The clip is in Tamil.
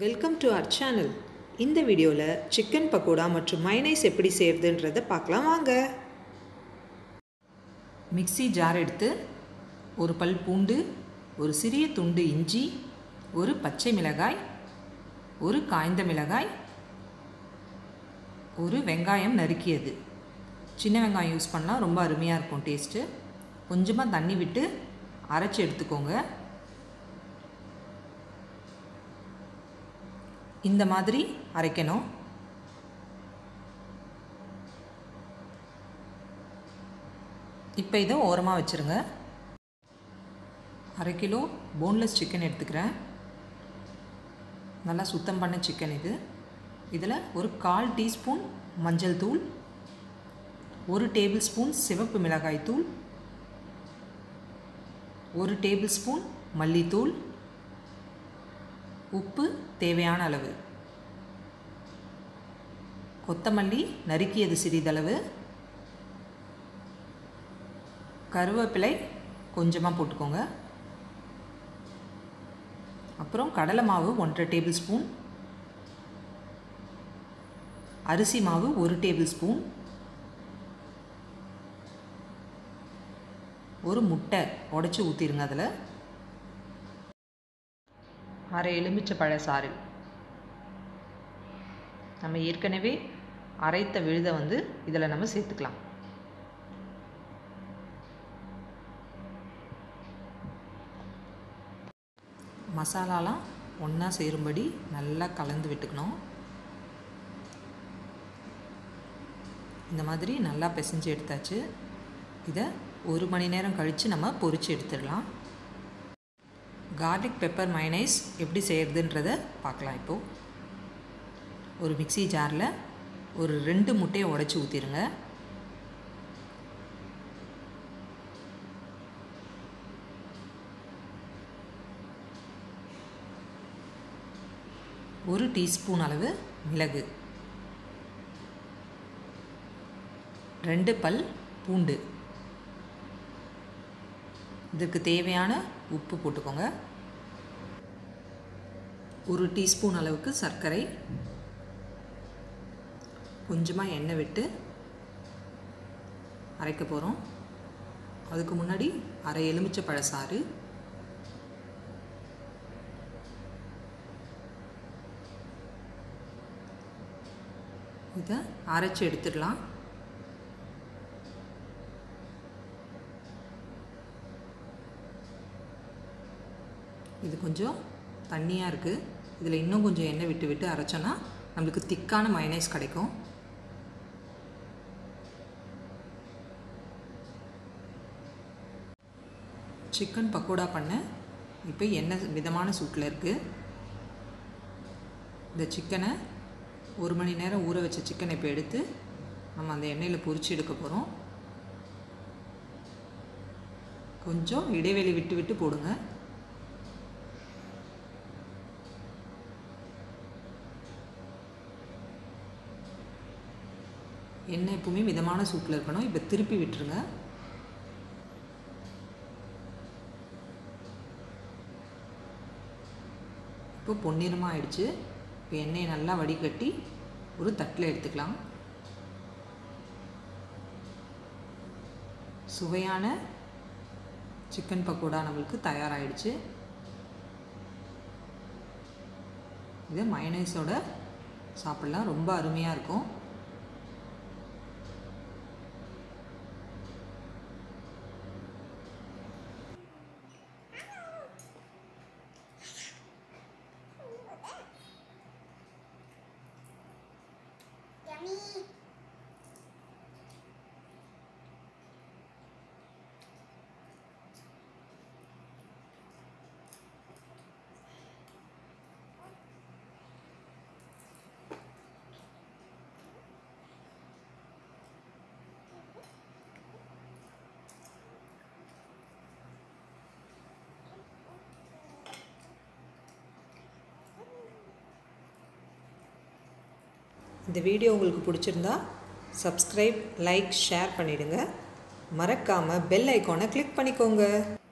வெல்கம் டு அவர் சேனல் இந்த வீடியோவில் சிக்கன் பக்கோடா மற்றும் மைனைஸ் எப்படி செய்கிறதுன்றதை பார்க்கலாம் வாங்க மிக்ஸி ஜார் எடுத்து ஒரு பல் பூண்டு ஒரு சிறிய துண்டு இஞ்சி ஒரு பச்சை மிளகாய் ஒரு காய்ந்த மிளகாய் ஒரு வெங்காயம் நறுக்கியது சின்ன வெங்காயம் யூஸ் பண்ணால் ரொம்ப அருமையாக இருக்கும் டேஸ்ட்டு கொஞ்சமாக தண்ணி விட்டு அரைச்சி எடுத்துக்கோங்க இந்த மாதிரி அரைக்கணும் இப்போ இதை ஓரமாக வச்சுருங்க அரை கிலோ போன்லெஸ் சிக்கன் எடுத்துக்கிறேன் நல்லா சுத்தம் பண்ண சிக்கன் இது இதில் ஒரு கால் டீஸ்பூன் மஞ்சள் தூள் ஒரு டேபிள் ஸ்பூன் சிவப்பு மிளகாய் தூள் ஒரு டேபிள் ஸ்பூன் மல்லித்தூள் உப்பு தேவையான அளவு கொத்தமல்லி நறுக்கியது சிறிதளவு கருவேப்பிலை கொஞ்சமாக போட்டுக்கோங்க அப்புறம் கடலை மாவு ஒன்றரை டேபிள் ஸ்பூன் அரிசி மாவு ஒரு டேபிள் ஸ்பூன் ஒரு முட்டை உடச்சி ஊற்றிடுங்க அதில் அரை எலுமிச்சை பழ சாறு நம்ம ஏற்கனவே அரைத்த விழுதை வந்து இதில் நம்ம சேர்த்துக்கலாம் மசாலாலாம் ஒன்றா சேரும்படி நல்லா கலந்து விட்டுக்கணும் இந்த மாதிரி நல்லா பிசைஞ்சு எடுத்தாச்சு இதை ஒரு மணி நேரம் கழித்து நம்ம பொரித்து எடுத்துடலாம் கார்லிக் பெப்பர் மைனைஸ் எப்படி செய்கிறதுன்றத பார்க்கலாம் இப்போது ஒரு மிக்சி ஜாரில் ஒரு ரெண்டு முட்டையை உடச்சி ஊற்றிடுங்க ஒரு டீஸ்பூன் அளவு மிளகு ரெண்டு பல் பூண்டு இதுக்கு தேவையான உப்பு போட்டுக்கோங்க ஒரு டீஸ்பூன் அளவுக்கு சர்க்கரை கொஞ்சமாக எண்ணெய் விட்டு அரைக்க போகிறோம் அதுக்கு முன்னாடி அரை எலுமிச்சை பழசாறு இதை அரைச்சி எடுத்துடலாம் இது கொஞ்சம் தண்ணியாக இருக்குது இதில் இன்னும் கொஞ்சம் எண்ணெய் விட்டு விட்டு அரைச்சோன்னா நம்மளுக்கு திக்கான மயனைஸ் கிடைக்கும் சிக்கன் பக்கோடா பண்ண இப்போ எண்ணெய் விதமான சூட்டில் இருக்குது இந்த சிக்கனை ஒரு மணி நேரம் ஊற வச்ச சிக்கனை இப்போ எடுத்து நம்ம அந்த எண்ணெயில் பொரிச்சு எடுக்க போகிறோம் கொஞ்சம் இடைவெளி விட்டு விட்டு போடுங்க எண்ணெய் எப்பவுமே மிதமான சூட்டில் இருக்கணும் இப்போ திருப்பி விட்டுருங்க இப்போ பொன்னிறமாக ஆயிடுச்சு இப்போ எண்ணெயை நல்லா வடிகட்டி ஒரு தட்டில் எடுத்துக்கலாம் சுவையான சிக்கன் பக்கோடா நம்மளுக்கு தயாராகிடுச்சு இது மயனைஸோட சாப்பிட்லாம் ரொம்ப அருமையாக இருக்கும் Yummy. இந்த வீடியோ உங்களுக்கு பிடிச்சிருந்தா சப்ஸ்கிரைப் லைக் ஷேர் பண்ணிவிடுங்க மறக்காமல் பெல் ஐக்கானை கிளிக் பண்ணிக்கோங்க